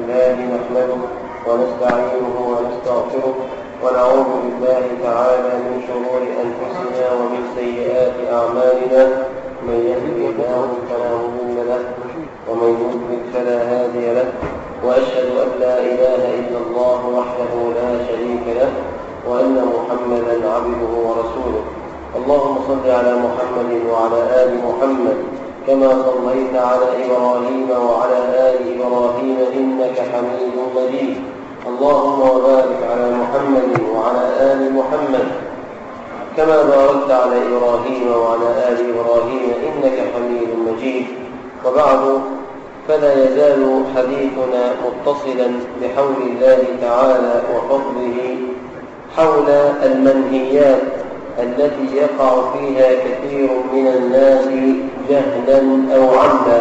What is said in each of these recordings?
لله نحمده ونستعينه ونستغفره ونعوذ بالله تعالى من شرور أنفسنا ومن سيئات أعمالنا من يهده الله فلا مضل له ومن يضلل فلا هادي له وأشهد أن لا إله إلا الله وحده لا شريك له وأن محمدا عبده ورسوله اللهم صل على محمد وعلى آل محمد كما صليت على إبراهيم وعلى آل إبراهيم إنك حميد مجيد اللهم وبارك على محمد وعلى آل محمد كما باركت على إبراهيم وعلى آل إبراهيم إنك حميد مجيد وبعد فلا يزال حديثنا متصلا بحول الله تعالى وفضله حول المنهيات التي يقع فيها كثير من الناس جهلا أو عمدا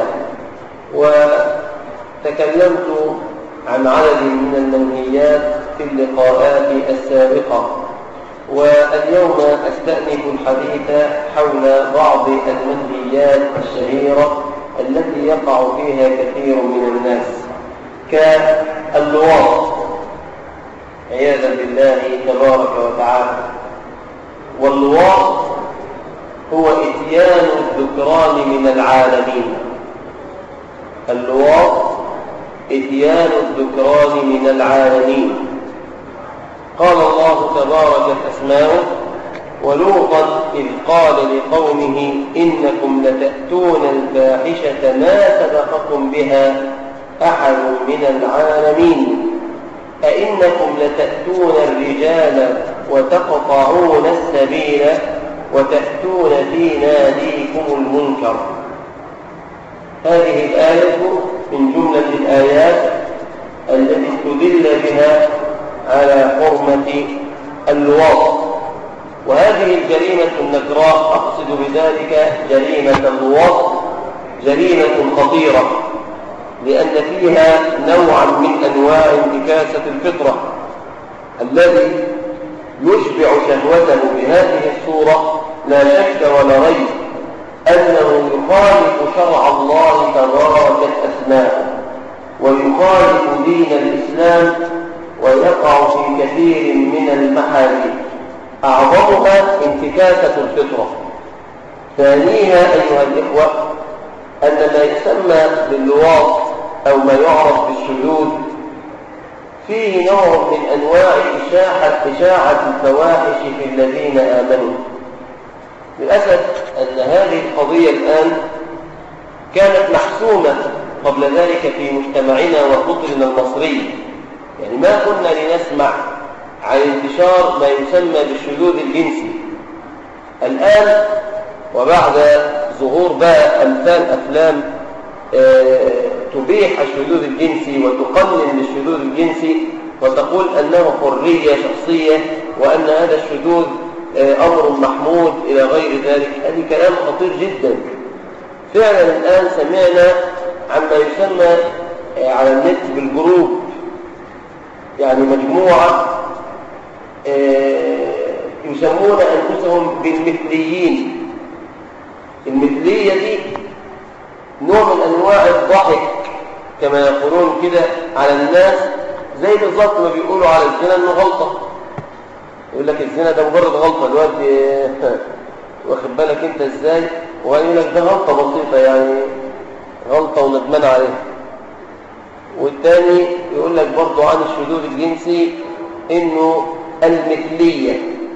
وتكلمت عن عدد من المنهيات في اللقاءات السابقة واليوم أستأنف الحديث حول بعض المنهيات الشهيرة التي يقع فيها كثير من الناس كاللواط عياذا بالله تبارك وتعالى واللواط هو اتيان الذكران من العالمين اللواط اتيان الذكران من العالمين قال الله تبارك اسماؤه ولوطا إذ قال لقومه إنكم لتأتون الفاحشة ما سبقكم بها أحد من العالمين أئنكم لتأتون الرجال وتقطعون السبيل وتأتون في ناديكم المنكر هذه الآية من جملة الآيات التي استدل بها على حرمة اللواط وهذه الجريمة النكراء أقصد بذلك جريمة اللواط جريمة خطيرة لأن فيها نوعا من أنواع انتكاسة الفطرة الذي يشبع شهوته بهذه الصورة لا شك ولا ريب أنه يخالف شرع الله تبارك الأسماء ويخالف دين الإسلام ويقع في كثير من المحارم أعظمها انتكاسة الفطرة ثانيها أيها الإخوة أن ما يسمى باللواط أو ما يعرف بالشذوذ فيه نوع من أنواع إشاعة, إشاعة الفواحش في الذين آمنوا للأسف أن هذه القضية الآن كانت محسومة قبل ذلك في مجتمعنا وفطرنا المصري يعني ما كنا لنسمع عن انتشار ما يسمى بالشذوذ الجنسي الآن وبعد ظهور بقى أمثال أفلام آه تبيح الشذوذ الجنسي وتقنن للشذوذ الجنسي وتقول أنه حرية شخصية وأن هذا الشذوذ آه أمر محمود إلى غير ذلك هذه كلام خطير جدا فعلا الآن سمعنا عما يسمى آه على النت بالجروب يعني مجموعة يسمون أنفسهم بالمثليين المثلية دي نوع من أنواع الضحك كما يقولون كده على الناس زي بالظبط ما بيقولوا على الزنا انه غلطة يقول لك الزنا ده مجرد غلطة الواد واخد بالك انت ازاي ويقول لك ده غلطة بسيطة يعني غلطة وندمان عليها والتاني يقول لك برضه عن الشذوذ الجنسي انه المثلية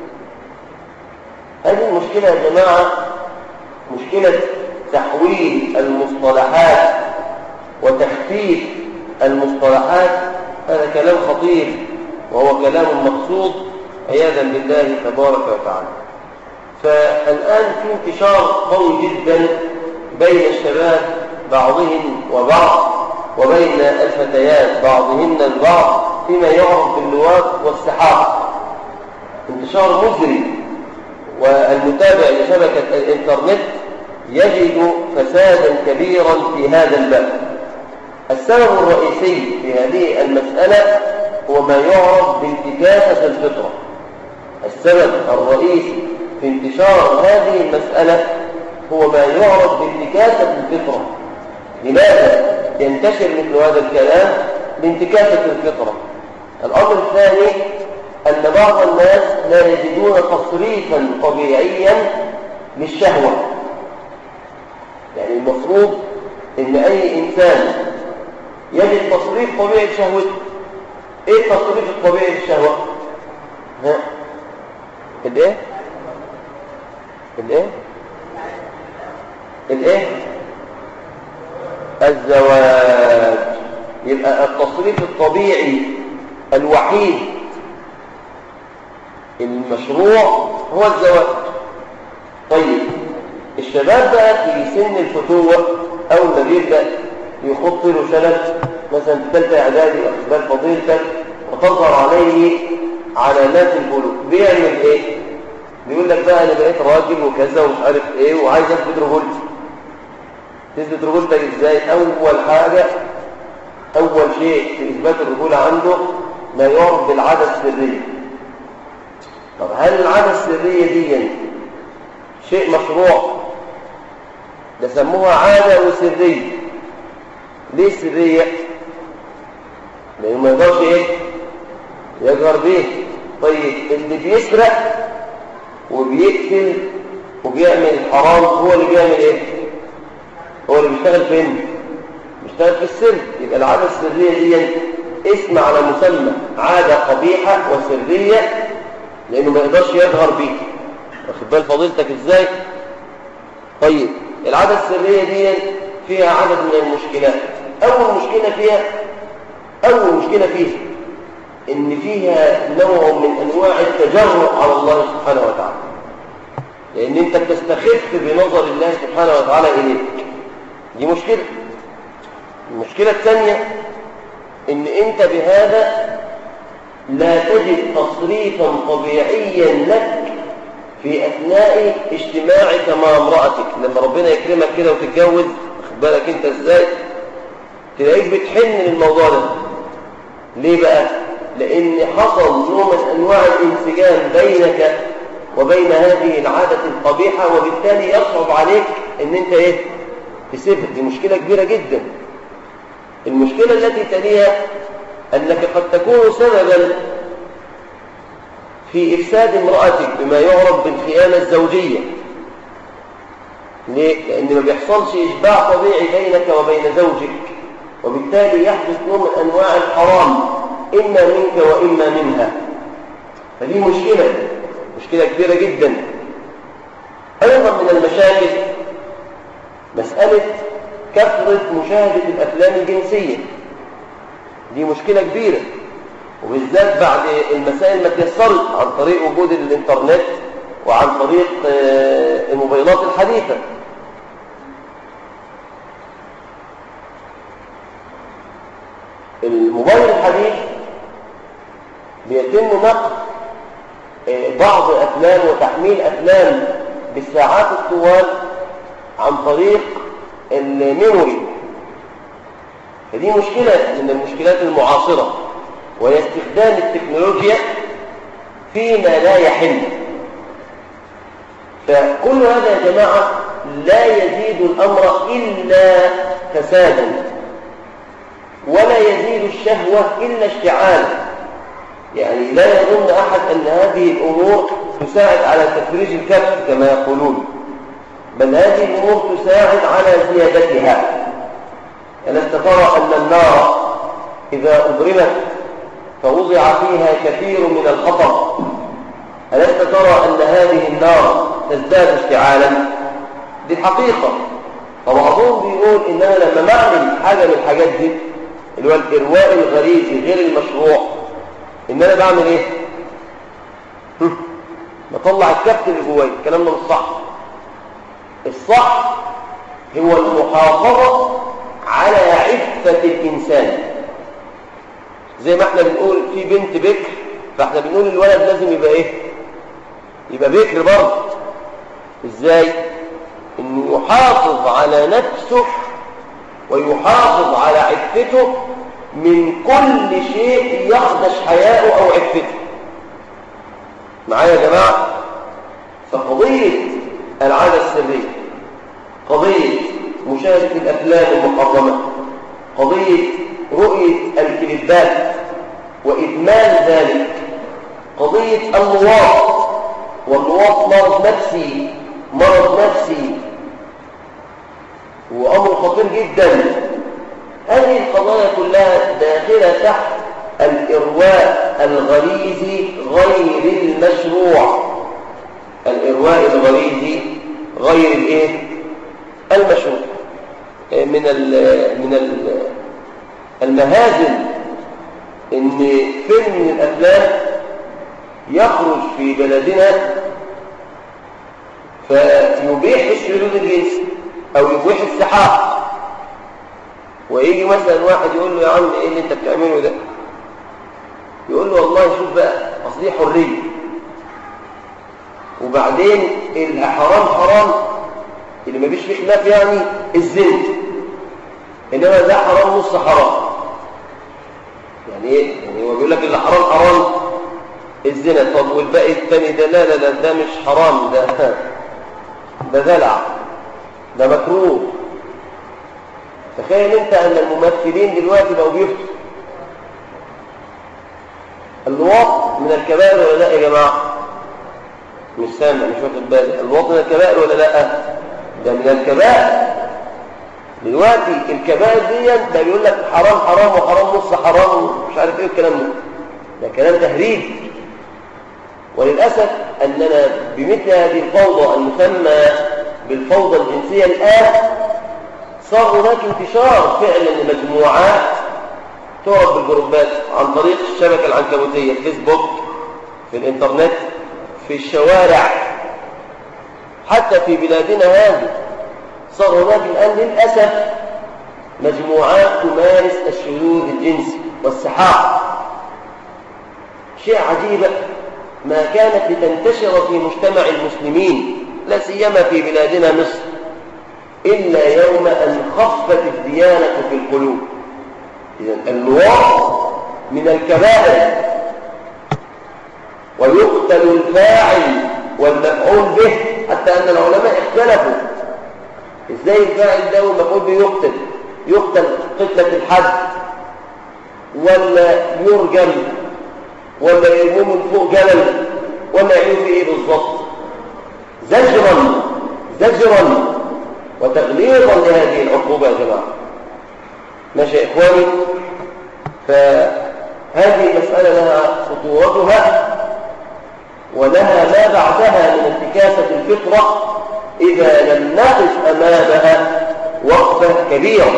هذه المشكلة يا جماعة مشكلة تحويل المصطلحات وتخفيف المصطلحات هذا كلام خطير وهو كلام مقصود عياذا بالله تبارك وتعالى فالآن في انتشار قوي جدا بين الشباب بعضهم وبعض وبين الفتيات بعضهن البعض فيما يعرف باللواط والسحاق انتشار مجري والمتابع لشبكة الإنترنت يجد فسادا كبيرا في هذا الباب السبب الرئيسي في هذه المسألة هو ما يعرف بانتكاسة الفطرة السبب الرئيسي في انتشار هذه المسألة هو ما يعرف بانتكاسة الفطرة لماذا ينتشر مثل هذا الكلام لانتكاسة الفطرة الأمر الثاني أن بعض الناس لا يجدون تصريفا طبيعيا للشهوة يعني المفروض ان اي انسان يجد تصريف طبيعي لشهوته ايه التصريف الطبيعي للشهوة ها الايه الايه الايه الزواج يبقى التصريف الطبيعي الوحيد المشروع هو الزواج طيب الشباب بقى في سن الفتوة أول ما بيبدأ يخط له سنة مثلا في ثالثة إعدادي أخبار فضيلتك وتظهر عليه علامات البلوغ بيعمل إيه؟ بيقول لك بقى أنا بقيت راجل وكذا ومش عارف إيه وعايز أثبت رجولتي تثبت رجولتك إزاي؟ أول حاجة أول شيء في إثبات الرجولة عنده ما يعرف بالعادة السرية طب هل العادة السرية دي شيء مشروع ده سموها عادة وسرية ليه سرية لأنه ما يقدرش ايه يجهر بيه طيب اللي بيسرق وبيقتل وبيعمل حرام هو اللي بيعمل ايه هو اللي بيشتغل فين بيشتغل في السر يبقى العادة السرية دي اسم على مسمى عادة قبيحة وسرية لأنه ما يقدرش يجهر بيه واخد بال فضيلتك ازاي طيب العادة السرية دي فيها عدد من المشكلات أول مشكلة فيها أول مشكلة فيها إن فيها نوع من أنواع التجرؤ على الله سبحانه وتعالى لأن أنت بتستخف بنظر الله سبحانه وتعالى إليك دي مشكلة المشكلة الثانية إن أنت بهذا لا تجد تصريفا طبيعيا لك في أثناء اجتماعك مع امرأتك لما ربنا يكرمك كده وتتجوز خد بالك أنت إزاي تلاقيك بتحن للموضوع ده ليه بقى لأن حصل نوع من أنواع الانسجام بينك وبين هذه العادة القبيحة وبالتالي يصعب عليك أن أنت إيه تسيبها دي مشكلة كبيرة جدا المشكلة التي تليها أنك قد تكون سببا في إفساد امرأتك بما يعرف بالخيانة الزوجية ليه؟ لأن ما بيحصلش إشباع طبيعي بينك وبين زوجك وبالتالي يحدث نوع من أنواع الحرام إما منك وإما منها فدي مشكلة مشكلة كبيرة جدا أيضا من المشاكل مسألة كثرة مشاهدة الأفلام الجنسية دي مشكلة كبيرة وبالذات بعد المسائل ما تيسرت عن طريق وجود الانترنت وعن طريق الموبايلات الحديثة الموبايل الحديث بيتم نقل بعض أفلام وتحميل أفلام بالساعات الطوال عن طريق الميموري فدي مشكلة من المشكلات المعاصرة وهي استخدام التكنولوجيا فيما لا يحل فكل هذا يا جماعة لا يزيد الأمر إلا فسادا ولا يزيد الشهوة إلا اشتعالا يعني لا يظن أحد أن هذه الأمور تساعد على تفريج الكبت كما يقولون بل هذه الأمور تساعد على زيادتها ألست ترى أن النار إذا أضرمت فوضع فيها كثير من الخطر ألست ترى أن هذه النار تزداد اشتعالا دي حقيقة فبعضهم بيقول إن أنا لما بعمل حاجة من الحاجات دي اللي هو الإرواء الغريزي غير المشروع إن أنا بعمل إيه؟ بطلع الكبت اللي جوايا الكلام ده مش صح الصح هو المحافظة على عفة الإنسان زي ما احنا بنقول في بنت بكر فاحنا بنقول الولد لازم يبقى ايه يبقى بكر برضه ازاي انه يحافظ على نفسه ويحافظ على عفته من كل شيء يخدش حياءه او عفته معايا يا جماعه فقضيه العاده السريه قضيه مشاهده الافلام المحرمه قضيه رؤية الكليبات وإدمان ذلك قضية اللواط واللواط مرض نفسي مرض نفسي وأمر خطير جدا هذه القضايا كلها داخلة تحت الإرواء الغريزي غير المشروع الإرواء الغريزي غير الإيه؟ المشروع من ال من ال المهازل ان فيلم من الافلام يخرج في بلدنا فيبيح الشذوذ الجنسي او يبيح السحاق ويجي مثلا واحد يقول له يا عم ايه اللي انت بتعمله ده يقول له والله شوف بقى اصل دي حريه وبعدين الحرام حرام اللي ما فيش فيه خلاف يعني الزنا انما ده حرام نص حرام يعني ايه يعني هو بيقول لك اللي حرام حرام الزنا طب والباقي الثاني ده لا لا لا ده مش حرام ده ده دلع ده مكروه تخيل انت ان الممثلين دلوقتي بقوا بيفتوا اللواط من الكبائر ولا لا يا جماعه مش سامع مش واخد بالي اللواط من الكبائر ولا لا ده من الكبائر دلوقتي الكبائر دي ده بيقول لك حرام حرام وحرام نص حرام ومش عارف ايه الكلام ده ده كلام تهريج وللاسف اننا بمثل هذه الفوضى المسمى بالفوضى الجنسيه الان صار هناك انتشار فعلا لمجموعات تعرف بالجروبات عن طريق الشبكه العنكبوتيه الفيسبوك في الانترنت في الشوارع حتى في بلادنا هذه صار هناك الآن للأسف مجموعات تمارس الشذوذ الجنسي والسحاق شيء عجيب ما كانت لتنتشر في مجتمع المسلمين لا سيما في بلادنا مصر إلا يوم أن خفت الديانة في القلوب إذن اللواط من الكبائر ويقتل الفاعل والمفعول به حتى أن العلماء اختلفوا ازاي الفاعل ده والمفعول به يقتل يقتل قتلة الحد ولا يرجم ولا يرموه من فوق جبل ولا يعملوا فيه ايه بالظبط زجرا زجرا وتغليظا لهذه العقوبة يا جماعة ماشي يا إخواني فهذه المسألة لها خطورتها ولها ما بعدها من انتكاسة الفطرة إذا لم نقف أمامها وقفة كبيرة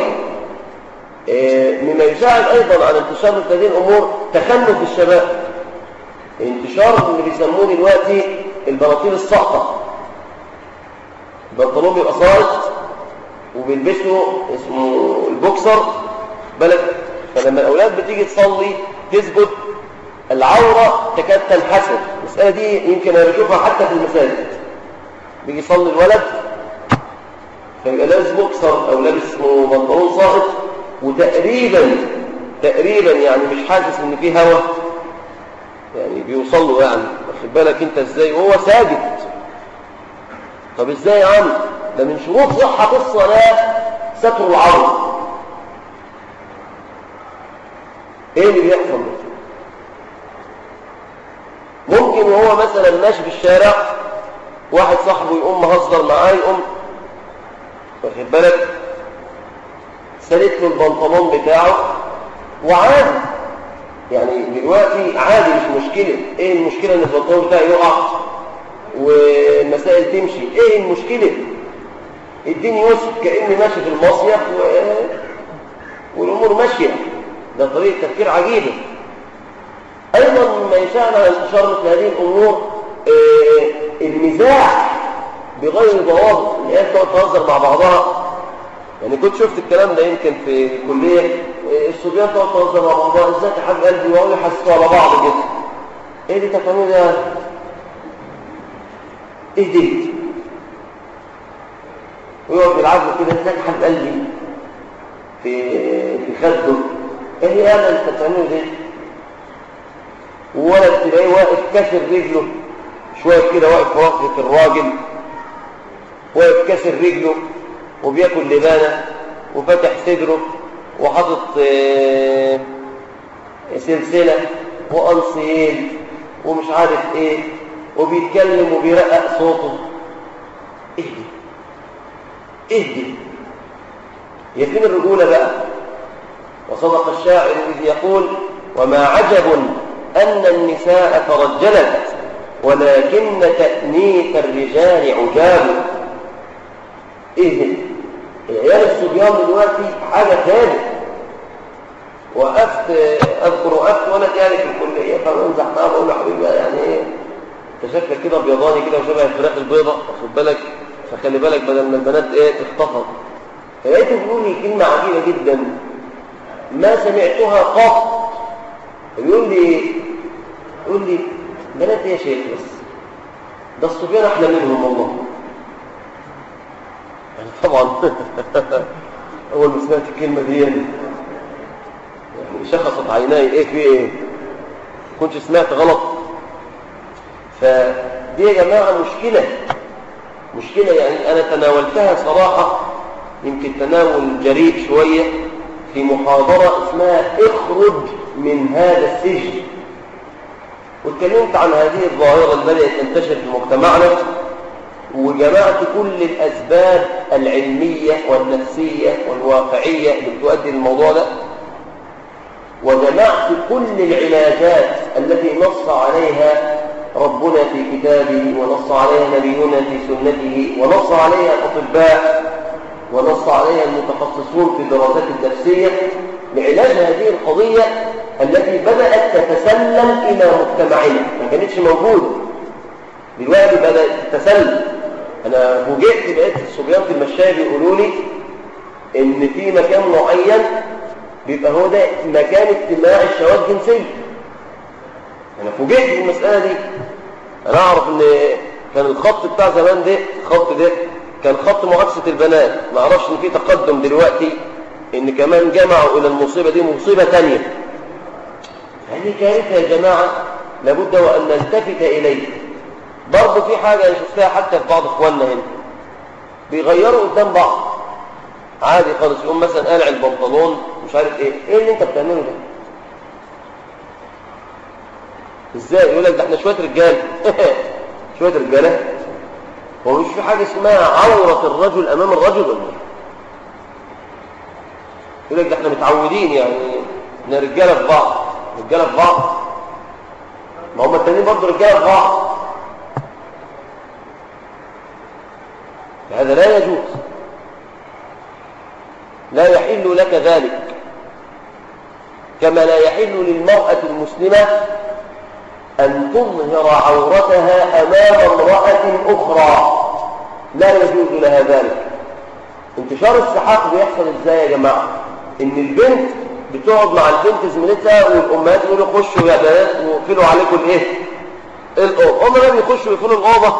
مما يساعد أيضا على انتشار هذه الأمور تخلف الشباب انتشار اللي بيسموه دلوقتي البناطيل الساقطة البنطلون بيبقى ساقط وبيلبسوا اسمه البوكسر بلد فلما الأولاد بتيجي تصلي تثبت العورة تكاد تنحسر المسألة دي يمكن أنا بشوفها حتى في المساجد بيجي يصلي الولد فيبقى لابس بوكسر او لابس بنطلون ساقط وتقريبا تقريبا يعني مش حاسس ان في هوا يعني بيوصل له يعني واخد بالك انت ازاي وهو ساجد طب ازاي يا عم ده من شروط صحه الصلاه ستر العورة ايه اللي بيحصل ده ممكن وهو مثلا ماشي في الشارع واحد صاحبه يقوم مهزر معاه يقوم واخد بالك سلت له البنطلون بتاعه وعادي يعني دلوقتي عادي مش مشكلة ايه المشكلة ان البنطلون بتاعي يقع والمسائل تمشي ايه المشكلة اديني يوسف كأني ماشي في المصيف و... والامور ماشية ده طريقة تفكير عجيبة ايضا ما يساعد على انتشار مثل هذه الامور آه المزاح بغير ضوابط الناس تقعد تهزر مع بعضها يعني كنت شفت الكلام ده يمكن في الكليه الصبيان تقعد تهزر مع بعضها ازيك يا حاج قلبي وهو يحسسوا على بعض كده ايه دي تفهموا ده ايه دي ويقعد يلعبوا كده ازيك يا حاج قلبي في في خده ايه هذا اللي تفهموه ده وولد تلاقيه واقف كسر رجله شويه كده واقف في رقبه الراجل واقف كسر رجله وبياكل لبانه وفتح صدره وحاطط آه، سلسلة وأنصيين ومش عارف ايه وبيتكلم وبيرقق صوته اهدي اهدي هي فين الرجولة بقى وصدق الشاعر إذ يقول وما عجب أن النساء ترجلت ولكن تأنيث الرجال عجاب اهدي العيال الصبيان دلوقتي حاجة ثانيه وقفت اذكر وقفت وانا يعني في الكليه فبمزح معاه بقول له حبيبي يعني ايه انت شكلك كده ابيضاني كده وشبه الفراخ البيضاء واخد بالك فخلي بالك بدل ما البنات ايه تخطفك فلقيته بيقول لي كلمه عجيبه جدا ما سمعتها قط بيقول لي يقول لي بنات ايه يا شيخ بس ده الصبيان احلى منهم والله يعني طبعا اول ما سمعت الكلمه دي يعني شخصت عيناي ايه في ايه كنت سمعت غلط فدي يا جماعة مشكلة مشكلة يعني أنا تناولتها صراحة يمكن تناول جريء شوية في محاضرة اسمها اخرج من هذا السجن واتكلمت عن هذه الظاهرة اللي بدأت تنتشر في مجتمعنا وجمعت كل الأسباب العلمية والنفسية والواقعية اللي بتؤدي للموضوع ده وجمعت كل العلاجات التي نص عليها ربنا في كتابه ونص عليها نبينا في سنته ونص عليها الأطباء ونص عليها المتخصصون في الدراسات النفسية لعلاج هذه القضية التي بدأت تتسلل إلى مجتمعنا ما كانتش موجودة دلوقتي بدأت تتسلل أنا فوجئت بقيت الصبيان في المشاية بيقولوا لي إن في مكان معين بيبقى هو ده مكان اجتماع الشواذ الجنسية انا فوجئت بالمسألة دي انا اعرف ان كان الخط بتاع زمان ده الخط ده كان خط معاكسة البنات ما اعرفش ان في تقدم دلوقتي ان كمان جمعوا الى المصيبة دي مصيبة تانية هذه كارثة يا جماعة لابد وان نلتفت اليه برضه في حاجة انا شفتها حتى في بعض اخواننا هنا بيغيروا قدام بعض عادي خالص يقوم مثلا قالع البنطلون مش عارف ايه ايه اللي انت بتعمله ده ازاي يقول لك ده احنا شويه رجال شويه رجاله هو مش في حاجه اسمها عوره الرجل امام الرجل ولا يقول لك ده احنا متعودين يعني احنا رجاله في بعض رجاله في بعض ما هم التانيين برضه رجاله في بعض هذا لا يجوز لا يحل لك ذلك كما لا يحل للمرأة المسلمة أن تظهر عورتها أمام امرأة أخرى لا يجوز لها ذلك انتشار السحاق بيحصل ازاي يا جماعة ان البنت بتقعد مع البنت زميلتها والامهات يقولوا خشوا يا بنات وقفلوا عليكم الايه الاوضه هم لما يخشوا يقفلوا الاوضه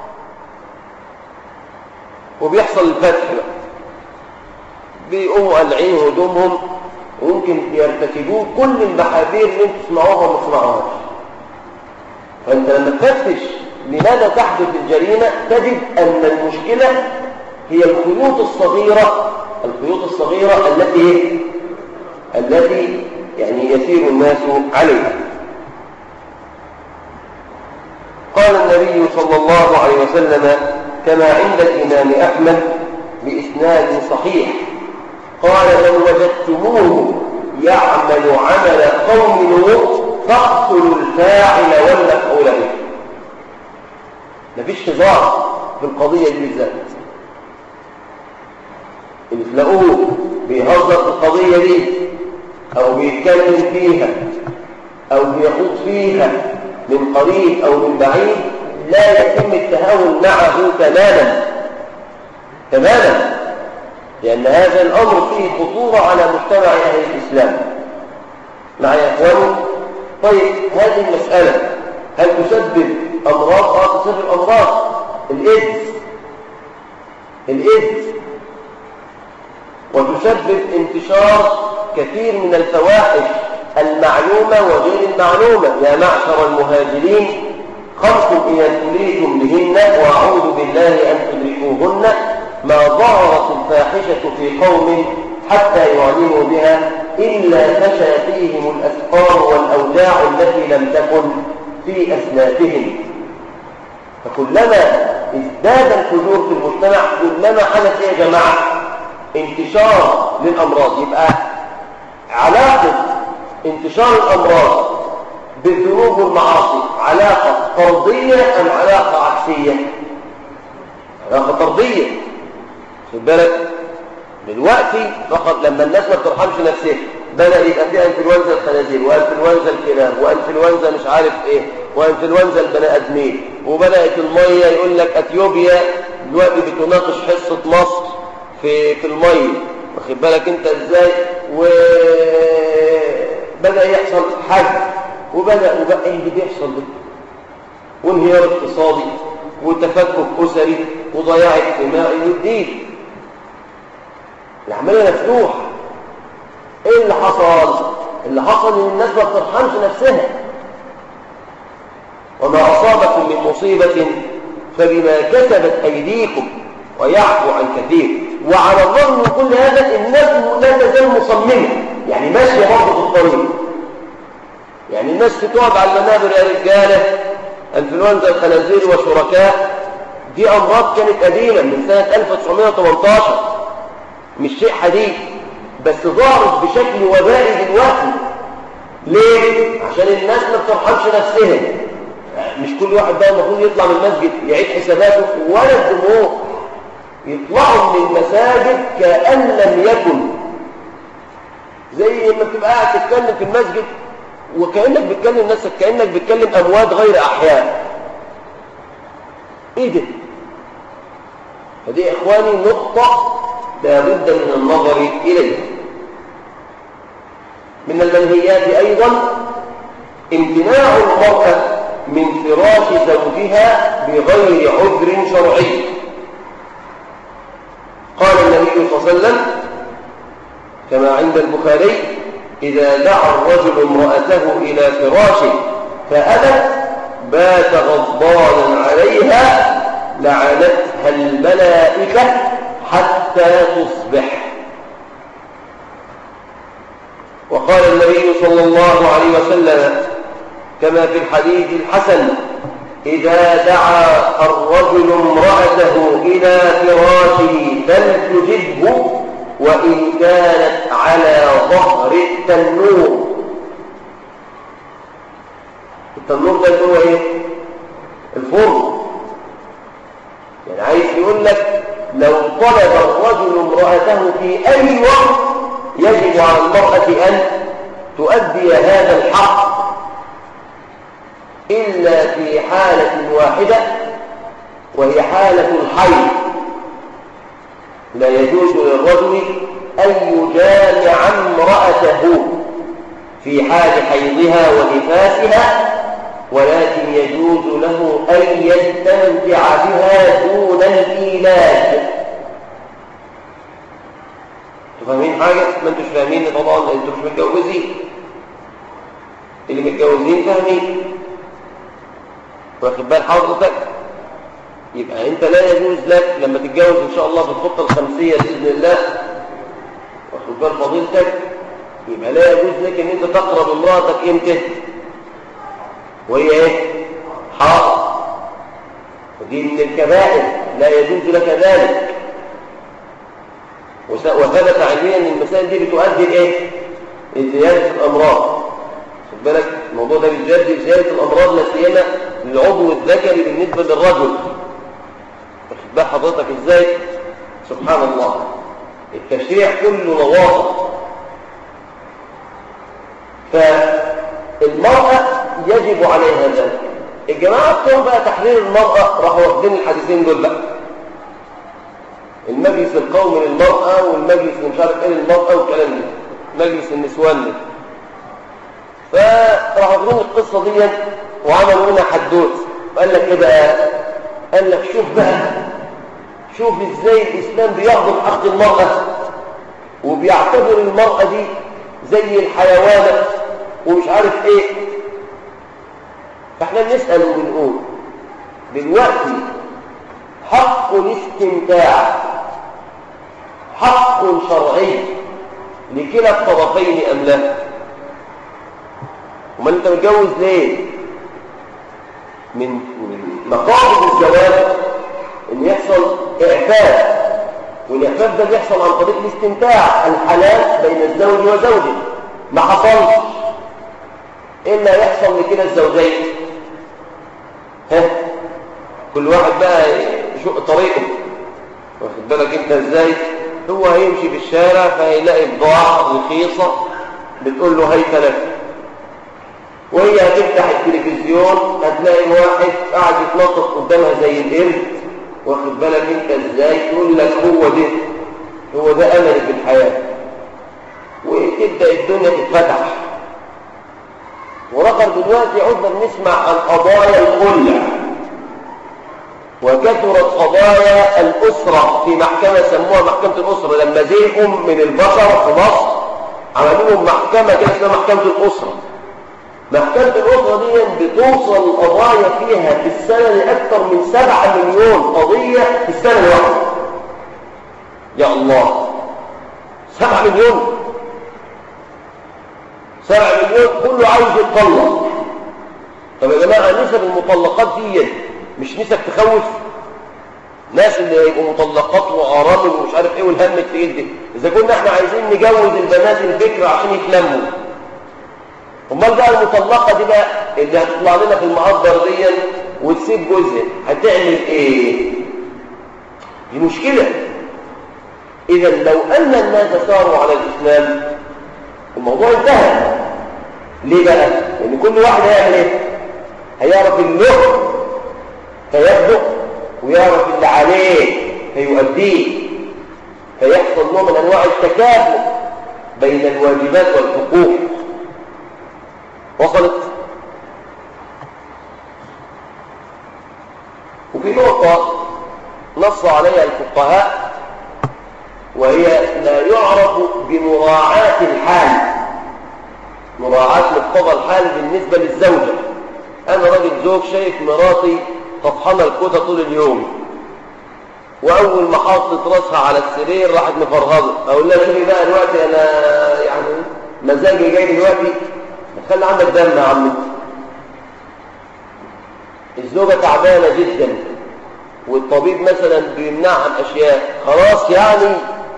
وبيحصل الفتح بقى بيقوموا قلعين هدومهم وممكن يرتكبوه كل المحاذير اللي انتوا تسمعوها وما تسمعوهاش فانت لما تفتش لماذا تحدث الجريمه تجد ان المشكله هي الخيوط الصغيره الخيوط الصغيره التي التي يعني يسير الناس عليها قال النبي صلى الله عليه وسلم كما عند الامام احمد باسناد صحيح قال لو وجدتموه يعمل عمل قوم لوط فاقتلوا الفاعل والمفعول به مفيش هزار في القضيه دي بالذات اللي تلاقوه بيهزر في القضيه دي او بيتكلم فيها او بيخوض فيها من قريب او من بعيد لا يتم التهاون معه تماما تماما لأن هذا الأمر فيه خطورة على مجتمع أهل الإسلام مع يا إخواني طيب هذه المسألة هل تسبب أمراض؟ آه تسبب أمراض الإيدز الإيدز وتسبب انتشار كثير من الفواحش المعلومة وغير المعلومة يا معشر المهاجرين خمس إذا ابتليتم بهن وأعوذ بالله أن تدركوهن ما ظهرت الفاحشة في قوم حتى يعلموا بها إلا فشى فيهم الأسقام والأوجاع التي لم تكن في أسلافهم فكلما ازداد الفجور في المجتمع كلما حدث يا جماعة انتشار للأمراض يبقى علاقة انتشار الأمراض بالذنوب والمعاصي علاقة طردية أم علاقة عكسية علاقة طردية خد بالك دلوقتي فقط لما الناس ما بترحمش نفسها بدأ يبقى فيها انفلونزا الخنازير وانفلونزا الكلاب وانفلونزا مش عارف ايه وانفلونزا البني ادمين وبدأت المية يقول لك اثيوبيا دلوقتي بتناقش حصة مصر في في المية واخد بالك انت ازاي وبدأ يحصل حج وبدأ وبقى ايه اللي بيحصل ده وانهيار اقتصادي وتفكك اسري وضياع اجتماعي والدين العملية مفتوحة ايه اللي حصل اللي حصل ان الناس ما بترحمش نفسها وما اصابكم من مصيبة فبما كسبت ايديكم ويعفو عن كثير وعلى الرغم من كل هذا الناس لا تزال مصممة يعني ماشية برضه في الطريق يعني الناس بتقعد على المنابر يا رجاله انفلونزا الخنازير وشركاء دي امراض كانت قديمه من سنه 1918 مش شيء حديث بس ظهرت بشكل وبائي دلوقتي ليه عشان الناس ما بترحمش نفسها مش كل واحد بقى المفروض يطلع من المسجد يعيد حساباته ولا الجمهور يطلعوا من المساجد كأن لم يكن زي ما بتبقى قاعد تتكلم في المسجد وكأنك بتكلم نفسك كأنك بتكلم أموات غير أحياء إيه ده؟ فدي إخواني نقطة لابد من النظر إليها من المنهيات أيضا امتناع المرأة من فراش زوجها بغير عذر شرعي قال النبي صلى الله عليه وسلم كما عند البخاري إذا دعا الرجل امرأته إلى فراشه فأبت بات غضبانا عليها لعنتها الملائكة حتى تصبح وقال النبي صلى الله عليه وسلم كما في الحديث الحسن إذا دعا الرجل امرأته إلى فراشه فلتجبه وإن كانت على ظهر التنور التنور ده هو ايه الفرن يعني عايز يقول لك لو طلب الرجل امرأته في أي وقت يجب على المرأة أن تؤدي هذا الحق إلا في حالة واحدة وهي حالة الحيض لا يجوز للرجل أن يجامع امرأته في حال حيضها ونفاسها ولكن يجوز له أن يستمتع بها دون الإيلاج فاهمين حاجة؟ ما انتوش فاهمين طبعا انتوا مش متجوزين اللي متجوزين فاهمين واخد بال حضرتك يبقى انت لا يجوز لك لما تتجوز ان شاء الله في الخطه الخمسيه باذن الله واخد بال فضيلتك يبقى لا يجوز لك ان انت تقرب امراتك امتى وهي ايه حاضر ودي من الكبائر لا يجوز لك ذلك وثبت علميا ان المسائل دي بتؤدي لايه لزياده الامراض خد بالك الموضوع ده بيؤدي لزياده الامراض لا سيما للعضو الذكري بالنسبه للرجل واخد بال حضرتك ازاي سبحان الله التشريع كله نواقض فالمرأة يجب عليها ذلك الجماعة بتوع بقى تحرير المرأة راحوا واخدين الحديثين دول بقى المجلس القومي للمرأة والمجلس اللي مش عارف ايه للمرأة والكلام ده مجلس النسوان ده فراحوا واخدين القصة دي وعملوا منها حدوث وقال لك ايه بقى قال لك شوف بقى شوف ازاي الاسلام بيهضم حق المرأة وبيعتبر المرأة دي زي الحيوانات ومش عارف ايه فاحنا بنسأل وبنقول دلوقتي حق الاستمتاع حق شرعي لكلا الطرفين أم لا وما أنت متجوز ليه من من مقاصد الزواج ان يحصل اعفاف والاعفاف ده بيحصل عن طريق الاستمتاع الحلال بين الزوج وزوجه ما حصلش الا يحصل لكلا الزوجين ها كل واحد بقى يشق طريقه واخد بالك انت ازاي هو هيمشي في الشارع فهيلاقي بضاعه رخيصه بتقول له هيت لك وهي هتفتح التلفزيون هتلاقي واحد قاعد يتنطط قدامها زي القرد واخد بالك انت ازاي تقول لك هو ده هو ده امل في الحياه وتبدا الدنيا تتفتح ورقم دلوقتي عدنا بنسمع عن قضايا الخلع وكثرت قضايا الأسرة في محكمة سموها محكمة الأسرة لما زهقوا من البشر في مصر عملوا لهم محكمة كده اسمها محكمة الأسرة محكمة الأسرة دي بتوصل القضايا فيها في السنة لأكثر من سبعة مليون قضية في السنة الواحدة يا الله سبعة مليون سبعة مليون كله عاوز يتطلق طب يا جماعة نسب المطلقات دي مش نسب تخوف ناس اللي هيبقوا مطلقات وارامل ومش عارف ايه والهم التقيل ده اذا كنا احنا عايزين نجوز البنات البكر عشان يتلموا امال بقى المطلقه دي بقى اللي هتطلع لنا في المعبر دي وتسيب جوزها هتعمل ايه دي مشكله اذا لو ان الناس ساروا على الاسلام الموضوع انتهى ليه بقى لان كل واحد هيعمل ايه هيعرف اللغه فيبدأ ويعرف اللي عليه فيؤديه فيحصل نوع من انواع التكافؤ بين الواجبات والحقوق وصلت وفي نقطة نص عليها الفقهاء وهي لا يعرف بمراعاة الحال مراعاة مقتضى الحال بالنسبة للزوجة أنا راجل زوج شايف مراتي طفحانة الكوتة طول اليوم وأول ما حطت راسها على السرير راحت مفرهضة أقول لها شوفي بقى دلوقتي أنا يعني مزاجي جاي دلوقتي خلي عندك دم يا عم الزوجة تعبانة جدا والطبيب مثلا بيمنعها عن أشياء خلاص يعني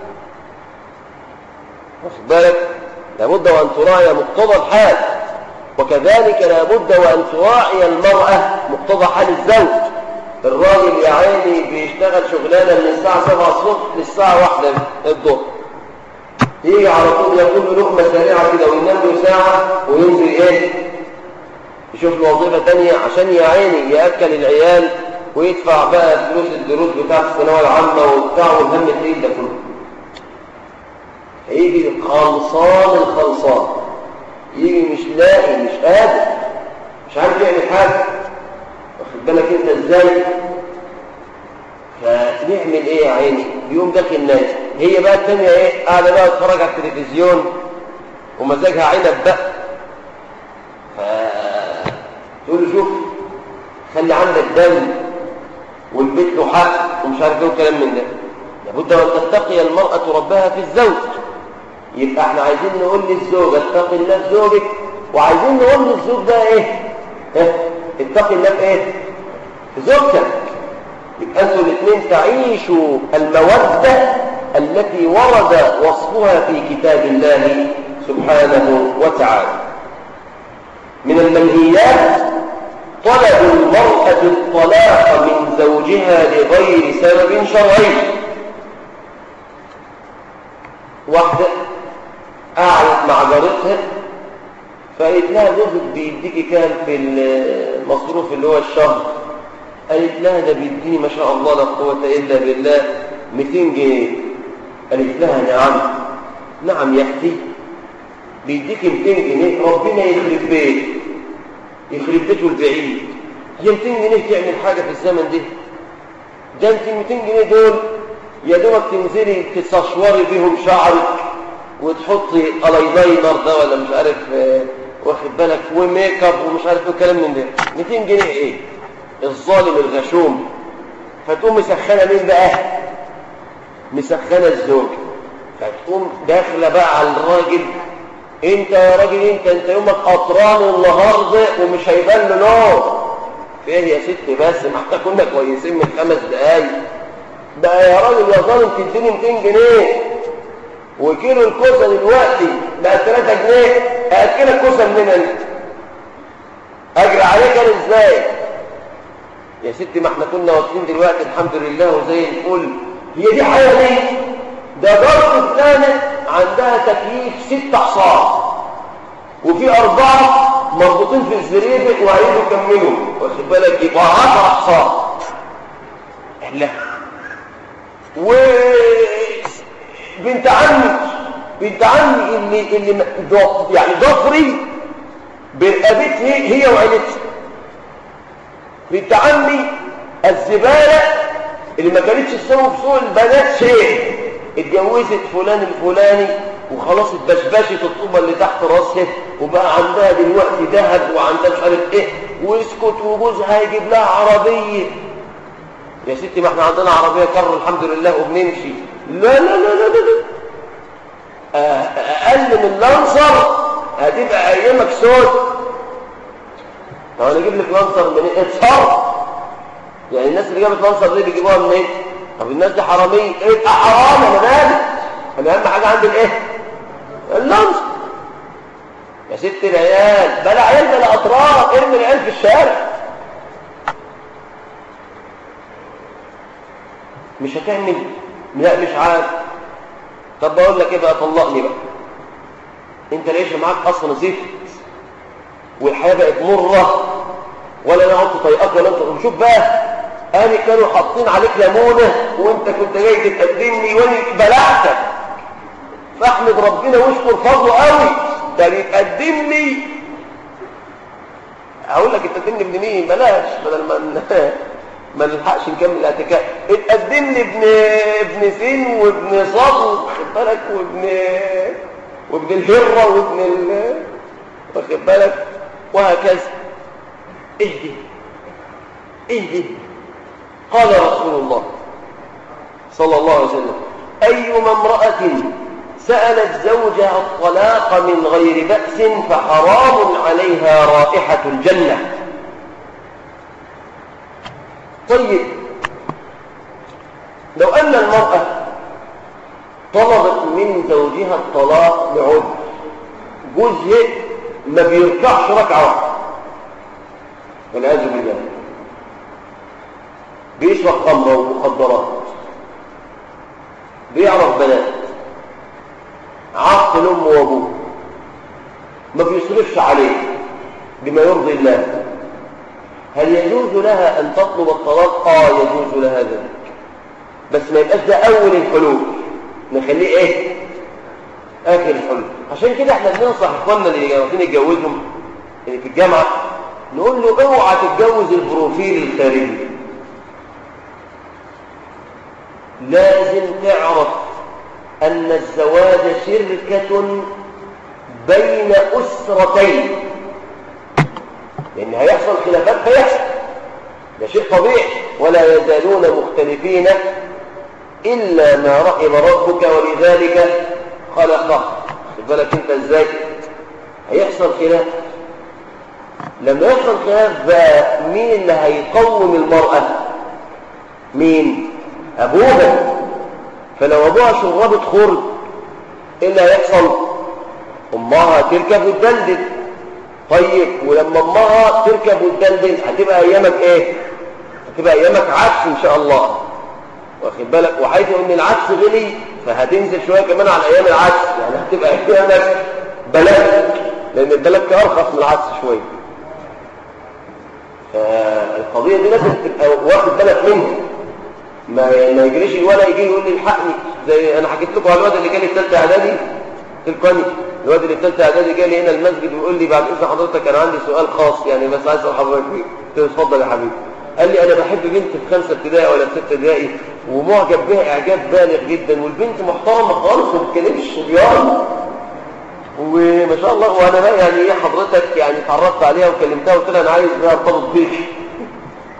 واخد بالك لابد وأن تراعي مقتضى الحال وكذلك لابد وأن تراعي المرأة مقتضى حال الزوج الراجل يا عيني بيشتغل شغلانة من الساعة 7 الصبح للساعة 1 الظهر يجي على طول ياكل له لقمة سريعة كده وينام له ساعة وينزل ايه يشوف له وظيفة تانية عشان يا عيني يأكل العيال ويدفع بقى فلوس الدروس بتاع الثانوية العامة وبتاع والهم التقيل ده كله هيجي خلصان الخلصان يجي مش لاقي مش قادر مش عارف يعمل حاجة واخد بالك انت ازاي فنعمل ايه يا عيني يوم داخل ناس هي بقى الثانيه ايه قاعده بقى تتفرج على التلفزيون ومزاجها عنب بقى ف تقول له شوف خلي عندك دم والبيت له حق ومش عارف ايه وكلام من ده لابد ان تتقي المراه ربها في الزوج يبقى احنا عايزين نقول للزوجه اتقي الله في زوجك وعايزين نقول للزوج ده ايه ها اتقي الله في ايه في زوجتك يبقى انتوا الاثنين تعيشوا المودة التي ورد وصفها في كتاب الله سبحانه وتعالى من المنهيات طلب المرأة الطلاق من زوجها لغير سبب شرعي واحدة قعدت مع جارتها فقالت لها زوجك بيديكي كام في المصروف اللي هو الشهر قالت لها ده بيديني ما شاء الله لا قوة إلا بالله 200 جنيه قالت لها نعم نعم يا اختي بيديك 200 جنيه ربنا يخرب بيت يخرب بيته البعيد هي 200 جنيه تعمل حاجة في الزمن ده ده انت 200 جنيه دول يا دوبك تنزلي تستشوري بيهم شعرك وتحطي الايلاينر ده ولا مش عارف واخد بالك وميك اب ومش عارف ايه الكلام من ده 200 جنيه ايه الظالم الغشوم فتقوم مسخنه مين بقى مسخنه الزوج فتقوم داخله بقى على الراجل انت يا راجل انت انت يومك قطران النهارده ومش هيبان له نور فين يا ست بس ما احنا كنا كويسين من خمس دقايق بقى يا راجل يا ظالم تديني 200 جنيه وكيلو الكوسه دلوقتي بقى 3 جنيه اكلك كوسه منين انت اجري عليك انا ازاي يا ستي ما احنا كنا واقفين دلوقتي الحمد لله وزي الفل هي دي حاجه دي ده ضرب فلانه عندها تكييف ست حصان وفي اربعه مربوطين في الزريبه وهيجوا يكملوا واخد بالك يبقى 10 حصان لا و بنت عمي بنت عمي اللي اللي يعني ضفري برقبتها هي وعيلتها بنت عمي الزبالة اللي ما كانتش تسوي في سوق البنات شيء اتجوزت فلان الفلاني وخلاص اتبشبشت الطوبة اللي تحت راسها وبقى عندها دلوقتي ذهب وعندها مش عارف ايه واسكت وجوزها هيجيب لها عربية يا ستي ما احنا عندنا عربية كر الحمد لله وبنمشي لا لا لا لا لا اقل من لانسر هتبقى ايامك سود طب انا اجيب لك لانسر من ايه اتصرف يعني الناس اللي جابت لانسر دي بيجيبوها منين إيه؟ طب الناس دي حراميه ايه حرام انا مالي انا اهم حاجه عندي الايه اللانسر يا ست العيال بلا عيال بلا اطراف ارمي العيال في الشارع مش هتعمل لا مش عارف طب بقول لك ايه بقى طلقني بقى انت ليش معاك اصلا زفت والحياه بقت مره ولا انا قلت طيقك ولا انت شوف بقى انا كانوا حاطين عليك ليمونه وانت كنت جاي تتقدمني وانا بلعتك فاحمد ربنا واشكر فضله قوي ده بيتقدمني اقول لك تقدمني ابن مين بلاش بدل ما ما نلحقش نكمل الاعتكاف اتقدم لي ابن ابن سين وابن صاد واخد بالك وابن وابن الهره وابن ال... واخد بالك وهكذا اهدي اهدي قال رسول الله صلى الله عليه وسلم ايما امراه سالت زوجها الطلاق من غير باس فحرام عليها رائحه الجنه طيب لو أن المرأة طلبت من زوجها الطلاق لعذر جوزها ما بيركعش ركعة واحدة والعياذ بالله بيشرب خمرة ومخدرات بيعرف بنات عاق لأمه وأبوه ما بيصرفش عليه بما يرضي الله هل يجوز لها أن تطلب الطلاق؟ آه يجوز لها ذلك بس ما يبقاش ده أول الحلول نخليه إيه؟ آخر الحلول عشان كده احنا بننصح إخواننا اللي واخدين يتجوزوا اللي في الجامعة نقول له اوعى تتجوز البروفيل الخارجي لازم تعرف أن الزواج شركة بين أسرتين لأن هيحصل خلافات هيحصل ده شيء طبيعي ولا يزالون مختلفين إلا ما رحم ربك ولذلك خلقه خد بالك انت ازاي هيحصل خلاف لما يحصل خلاف بقى مين اللي هيقوم المرأة مين أبوها فلو أبوها شربت خرج إيه اللي هيحصل أمها تركب وتدلدل طيب ولما امها تركب وتدلدل هتبقى ايامك ايه هتبقى ايامك عكس ان شاء الله واخد بالك وحيث ان العكس غلي فهتنزل شويه كمان على ايام العكس يعني هتبقى ايامك بلد لان البلد ارخص من العكس شويه فالقضيه دي لازم تبقى واخد بالك منها ما ما يجريش الولد يجي يقول لي الحقني زي انا حكيت لكم على الواد اللي كان في ثالثه اعدادي تلقاني الواد اللي في ثالثه اعدادي جه لي هنا المسجد ويقول لي بعد اذن حضرتك انا عندي سؤال خاص يعني بس عايز اسال حضرتك فيه قلت له اتفضل يا حبيبي قال لي انا بحب بنت في خمسه ابتدائي ولا في سته ابتدائي ومعجب بها اعجاب بالغ جدا والبنت محترمه خالص وما بتتكلمش صبيان وما شاء الله وانا بقى يعني ايه حضرتك يعني اتعرفت عليها وكلمتها وقلت لها انا عايز بقى ارتبط بيك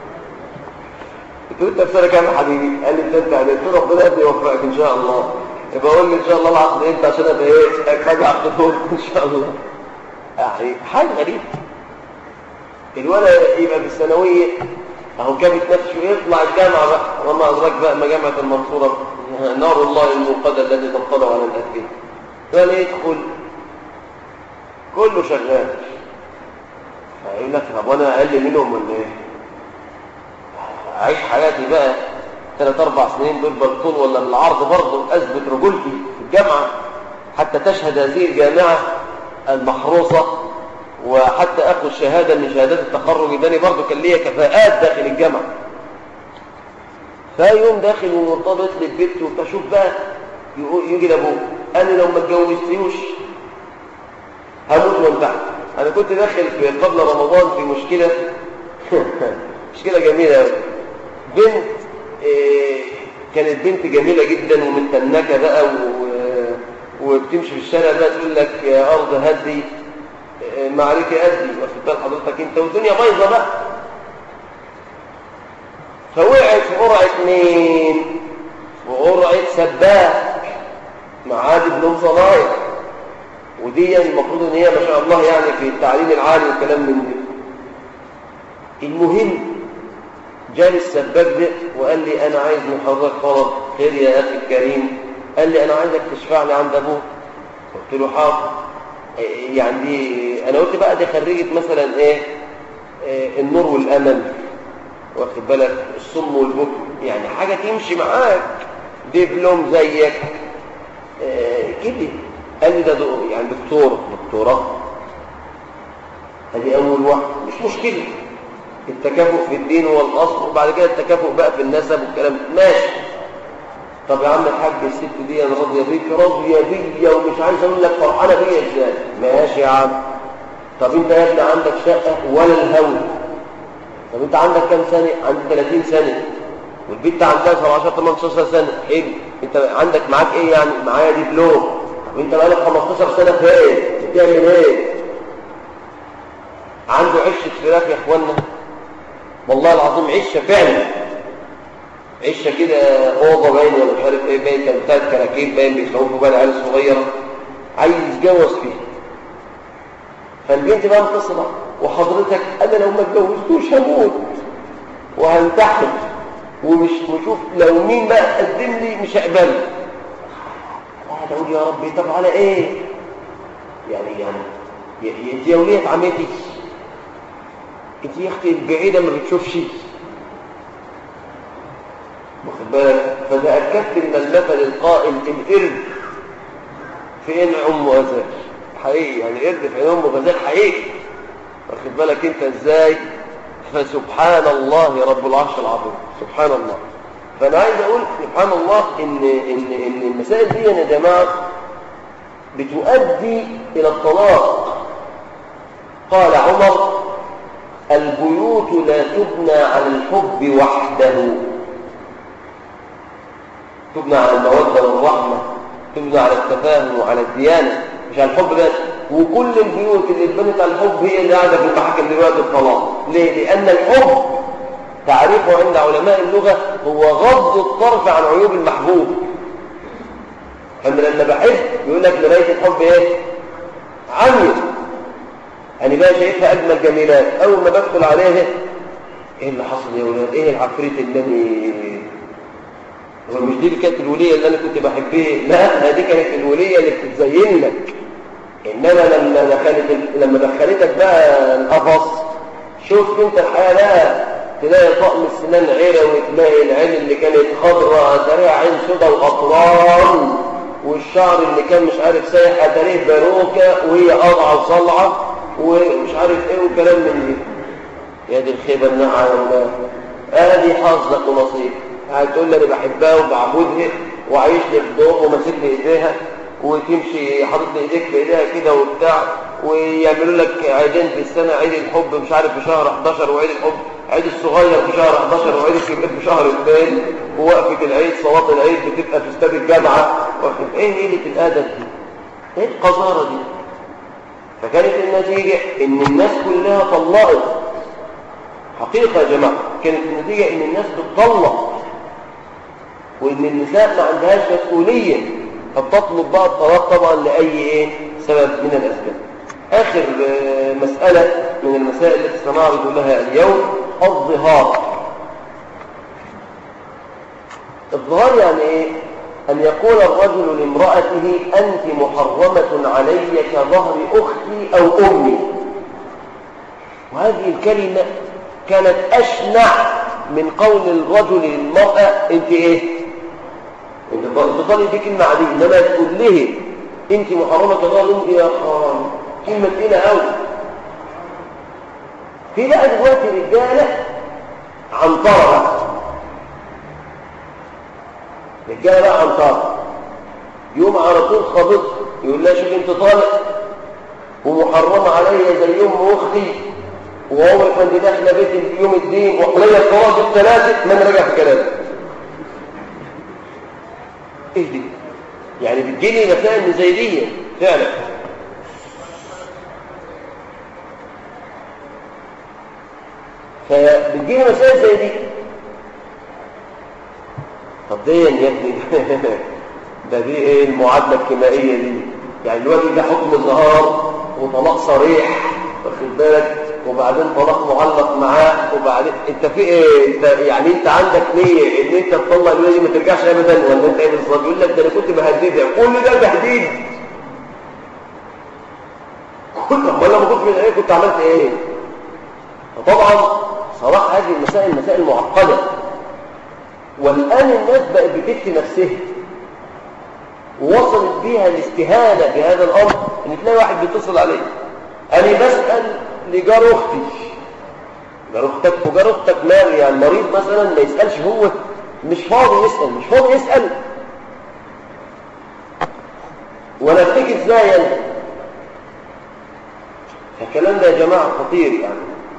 قلت له انت في سنه كام يا حبيبي قال لي في ثالثه اعدادي قلت له ربنا يبني يوفقك ان شاء الله يبقى قول لي ان شاء الله العقد امتى عشان ابقى ايه اجي اعقده ان شاء الله يعني حاجه غريبه الولد يبقى في الثانويه اهو جابت نفسه يطلع الجامعه بقى وما ادراك بقى ما جامعه المنصوره نار الله الموقده الذي تطلع على الافئده قال يدخل كله شغال فيقول لك طب وانا اقل منهم ولا ايه اعيش حياتي بقى ثلاث اربع سنين دول بالطول ولا بالعرض برضه اثبت رجولتي في الجامعه حتى تشهد هذه الجامعه المحروسه وحتى اخذ شهاده من شهادات التخرج داني برضه كان ليا كفاءات داخل الجامعه فيوم داخل ومرتبط للبيت وبشوف بقى يجي لابوه انا لو ما اتجوزتيوش هموت وانتحر انا كنت داخل في قبل رمضان في مشكله مشكله جميله قوي بنت إيه كانت بنت جميله جدا ومتنكه بقى و... وبتمشي في الشارع بقى تقول لك يا ارض هدي إيه ما عليك ادي واخد بال حضرتك انت والدنيا بايظه بقى فوقعت في قرعه مين وقرعه سباك معاه دبلوم صنايع ودي المفروض ان هي ما شاء الله يعني في التعليم العالي والكلام من ده المهم جالي السباك ده وقال لي انا عايز من حضرتك طلب خير يا اخي الكريم قال لي انا عايزك تشفع لي عند ابوك قلت له حاضر يعني دي انا قلت بقى دي خريجه مثلا ايه, إيه النور والامل واخد بالك الصم والبكم يعني حاجه تمشي معاك دبلوم زيك إيه كده قال لي ده دكتور يعني دكتور دكتوراه ادي اول واحد مش مشكله التكافؤ في الدين هو الاصل وبعد كده التكافؤ بقى في النسب والكلام ماشي طب يا عم الحاج الست دي انا راضيه بيك راضيه بيا ومش عايز اقول لك فرحانه بيا ازاي ماشي يا عم طب انت يا ابني عندك شقه ولا الهوى طب انت عندك كام سنه عندي 30 سنه والبنت عندها 17 18 سنه حلو انت عندك معاك ايه يعني معايا دبلوم طب انت بقالك 15 سنه فين بتعمل ايه عنده عشه فراخ يا اخوانا والله العظيم عشه فعلا عشه كده اوضه باين ولا مش عارف ايه باين كان بتاعت كراكيب باين بيخوفوا بقى العيال الصغيره عايز يتجوز فيها فالبنت بقى متصله وحضرتك انا لو ما اتجوزتوش هموت وهنتحر ومش وشوف لو مين بقى قدم لي مش هقبله قاعد اقول يا ربي طب على ايه يعني يعني انت يا وليه عمتي انت يا اختي البعيده ما بتشوفش واخد بالك فتاكدت ان المثل القائل القرد في عين ام غزال حقيقي يعني قرد في عين ام غزال حقيقي واخد بالك انت ازاي فسبحان الله رب العرش العظيم سبحان الله فانا عايز اقول سبحان الله ان ان ان المسائل دي يا جماعه بتؤدي الى الطلاق قال عمر البيوت لا تبنى على الحب وحده تبنى على المودة والرحمة تبنى على التفاهم وعلى الديانة مش على الحب بس وكل البيوت اللي اتبنت على الحب هي اللي قاعدة في المحاكم دلوقتي الطلاق ليه؟ لأن الحب تعريفه عند علماء اللغة هو غض الطرف عن عيوب المحبوب فأنا لما بحب يقول لك مراية الحب ايه؟ عمية أنا بقى شايفها أجمل جميلات أول ما بدخل عليها إيه اللي حصل يا ولاد إيه العفريت اللي أنا هو مش دي اللي كانت الولية اللي أنا كنت بحبها لا دي كانت الولية اللي بتتزين لك إنما لما دخلت لما دخلتك بقى القفص شفت أنت الحياة لا تلاقي طقم السنان عيرة وتلاقي العين اللي كانت خضراء تلاقي عين سودا وأطران والشعر اللي كان مش عارف سايح تاريخ باروكة وهي قاطعة وصلعة ومش عارف ايه وكلام من دي يا دي الخيبة النعمة يا ولاد ادي حظك ونصيب هتقول لي انا بحبها وبعبدها وعايش لي في ضوء وماسك لي ايديها وتمشي حاطط لي ايديك في ايديها كده وبتاع ويعملوا لك عيدين في السنه عيد الحب مش عارف في شهر 11 وعيد الحب عيد الصغير في شهر 11 وعيد الكبير في شهر 2 ووقفه العيد صلاه العيد بتبقى في استاد الجامعه واخد ايه قله الادب دي؟ ايه القذاره دي؟ فكانت النتيجه ان الناس كلها طلقت حقيقه يا جماعه كانت النتيجه ان الناس بتطلق وان النساء ما عندهاش مسؤوليه فبتطلب بقى الطلاق طبعا لأي إيه سبب من الأسباب آخر آه، مسألة من المسائل التي سنعرض لها اليوم الظهار الظهار يعني إيه أن يقول الرجل لامرأته أنت محرمة علي كظهر أختي أو أمي وهذه الكلمة كانت أشنع من قول الرجل للمرأة أنت إيه انت بتطلي دي كلمة عادية انما تقول له انت محرمة كظهر أمي يا خان كلمة تقيلة قوي في بقى دلوقتي رجالة عنطرة رجاله بقى عنطرة يوم على طول خابط يقول لها شوف انت طالق ومحرمة عليا زي ام اختي وهو كان داخله بيت يوم الدين وحليا الطلاق الثلاثه من رجع في كلامه ايه دي يعني بتجيلي مسائل زي دي فعلا فبتجيلي مسائل زي دي طب دي يا ابني ده دي ايه المعادله الكيميائيه دي يعني دلوقتي ده حكم الظهار وطلاق صريح واخد بالك وبعدين طلاق معلق معاه وبعدين انت في ايه انت يعني انت عندك نيه ان انت تطلق الولد دي ما ترجعش ابدا ولا انت ايه بالظبط يقول لك ده انا كنت بهددها كل ده تهديد كل امال لما كنت من ايه كنت عملت ايه فطبعا صراحه هذه المسائل مسائل معقده والآن الناس بقت بتفتي نفسها ووصلت بيها الاستهانة بهذا الأمر إن تلاقي واحد بيتصل عليه أنا بسأل لجار أختي جار أختك وجار أختك مال يعني مريض مثلا ما يسألش هو مش فاضي يسأل مش فاضي يسأل ولا افتكر ازاي يعني الكلام ده يا جماعة خطير يعني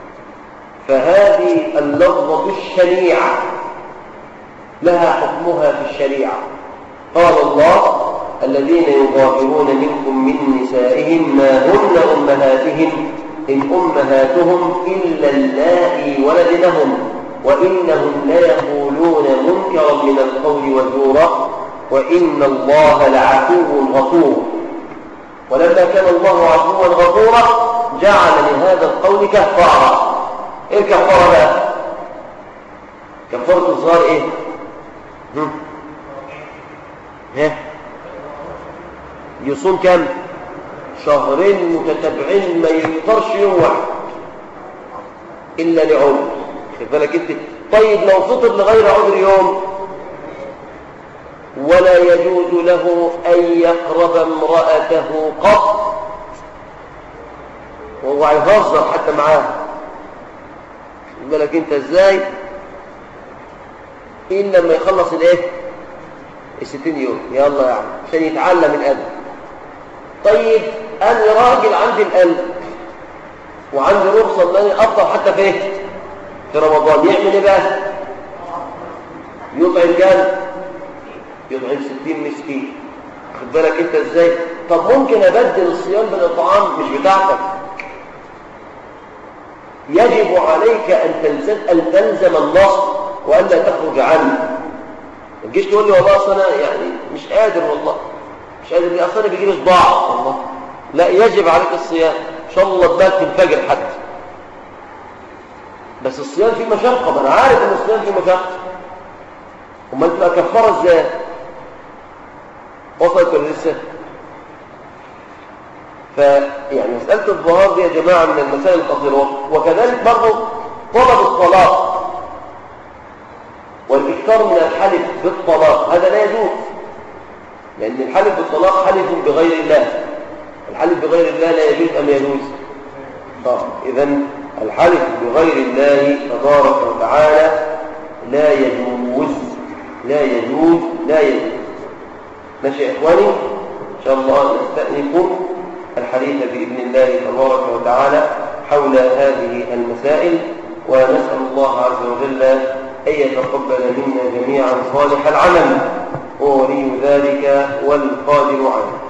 فهذه اللفظة الشنيعة لها حكمها في الشريعة قال الله الذين يظاهرون منكم من نسائهم ما هن أمهاتهم إن أمهاتهم إلا اللائي ولدنهم وإنهم ليقولون منكرا من القول وزورا وإن الله لعفو غفور ولما كان الله عفوا غفورا جعل لهذا القول كفارة ايه الكفارة بقى كفارة الظهار ايه ها يصوم كم شهرين متتابعين ما يفطرش يوم واحد الا لعذر خد بالك انت طيب لو فطر لغير عذر يوم ولا يجوز له ان يقرب امراته قط وهو هيهزر حتى معاها خد بالك انت ازاي إلا لما يخلص الايه الستين يوم يلا يعني عشان يتعلم الأدب طيب أنا راجل عندي القلب وعندي رخصة ان انا افطر حتى في ايه في رمضان يعمل ايه بقى يطعم كام يطعم ستين مسكين خد بالك انت ازاي طب ممكن ابدل الصيام بالاطعام مش بتاعتك يجب عليك ان تلزم ان تلزم النص والا تخرج عنه ما تجيش تقول لي والله اصل انا يعني مش قادر والله مش قادر ليه اصل انا بيجي لي صداع والله لا يجب عليك الصيام ان شاء الله تبات الفجر حتى بس الصيام فيه مشقه ما انا عارف ان الصيام فيه مشقه امال تبقى كفاره ازاي وصلت ولا لسه فيعني مساله الظهار دي يا جماعه من المسائل الخطيره وكذلك برضه طلب الطلاق والإكثار من الحلف بالطلاق هذا لا يجوز لأن الحلف بالطلاق حلف بغير الله الحلف بغير الله لا يجوز أم يجوز طب إذا الحلف بغير الله تبارك وتعالى لا يجوز لا يجوز لا يجوز ماشي يا إخواني إن شاء الله نستأنف الحديث بإذن الله تبارك وتعالى حول هذه المسائل ونسأل الله عز وجل أن يتقبل منا جميعا صالح العمل وولي ذلك والقادر عليه